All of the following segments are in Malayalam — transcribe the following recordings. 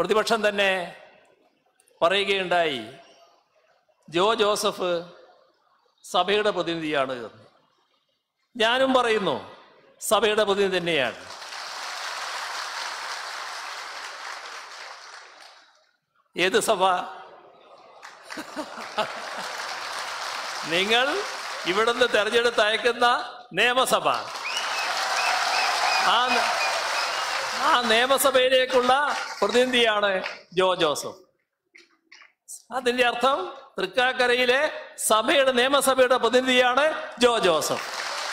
പ്രതിപക്ഷം തന്നെ പറയുകയുണ്ടായി ജോ ജോസഫ് സഭയുടെ പ്രതിനിധിയാണ് എന്ന് ഞാനും പറയുന്നു സഭയുടെ പ്രതിനിധി തന്നെയാണ് ഏത് സഭ നിങ്ങൾ ഇവിടുന്ന് തെരഞ്ഞെടുത്ത് അയക്കുന്ന നിയമസഭ ആ ആ നിയമസഭയിലേക്കുള്ള പ്രതിനിധിയാണ് ജോ ജോസഫ് അതിന്റെ അർത്ഥം തൃക്കാക്കരയിലെ സഭയുടെ നിയമസഭയുടെ പ്രതിനിധിയാണ് ജോ ജോസഫ്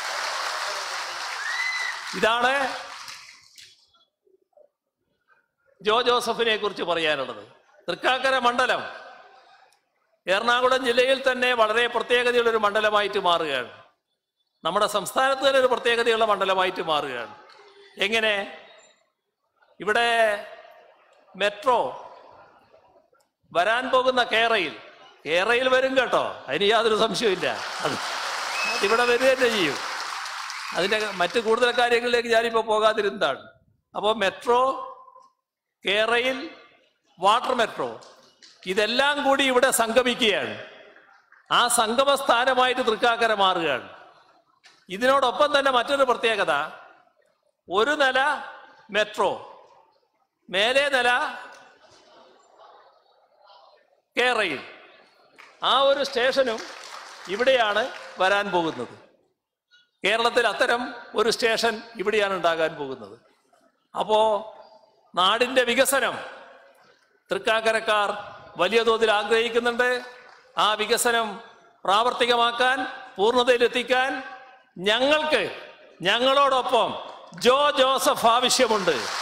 ഇതാണ് ജോ ജോസഫിനെ കുറിച്ച് പറയാനുള്ളത് തൃക്കാക്കര മണ്ഡലം എറണാകുളം ജില്ലയിൽ തന്നെ വളരെ പ്രത്യേകതയുള്ള ഒരു മണ്ഡലമായിട്ട് മാറുകയാണ് നമ്മുടെ സംസ്ഥാനത്ത് തന്നെ ഒരു പ്രത്യേകതയുള്ള മണ്ഡലമായിട്ട് മാറുകയാണ് എങ്ങനെ ഇവിടെ മെട്രോ വരാൻ പോകുന്ന കേരയിൽ കേരയിൽ വരും കേട്ടോ അതിന് യാതൊരു സംശയമില്ല അത് അതിവിടെ വരിക തന്നെ ചെയ്യും അതിൻ്റെ മറ്റ് കൂടുതൽ കാര്യങ്ങളിലേക്ക് ഞാനിപ്പോൾ പോകാതിരുന്നതാണ് അപ്പോൾ മെട്രോ കേരയിൽ വാട്ടർ മെട്രോ ഇതെല്ലാം കൂടി ഇവിടെ സംഗമിക്കുകയാണ് ആ സംഗമ സ്ഥാനമായിട്ട് തൃക്കാക്കര മാറുകയാണ് ഇതിനോടൊപ്പം തന്നെ മറ്റൊരു പ്രത്യേകത ഒരു നില മെട്രോ മേലെ നില കേരയിൽ ആ ഒരു സ്റ്റേഷനും ഇവിടെയാണ് വരാൻ പോകുന്നത് കേരളത്തിൽ അത്തരം ഒരു സ്റ്റേഷൻ ഇവിടെയാണ് ഉണ്ടാകാൻ പോകുന്നത് അപ്പോ നാടിന്റെ വികസനം തൃക്കാക്കരക്കാർ വലിയ തോതിൽ ആഗ്രഹിക്കുന്നുണ്ട് ആ വികസനം പ്രാവർത്തികമാക്കാൻ പൂർണ്ണതയിലെത്തിക്കാൻ ഞങ്ങൾക്ക് ഞങ്ങളോടൊപ്പം ജോ ജോസഫ് ആവശ്യമുണ്ട്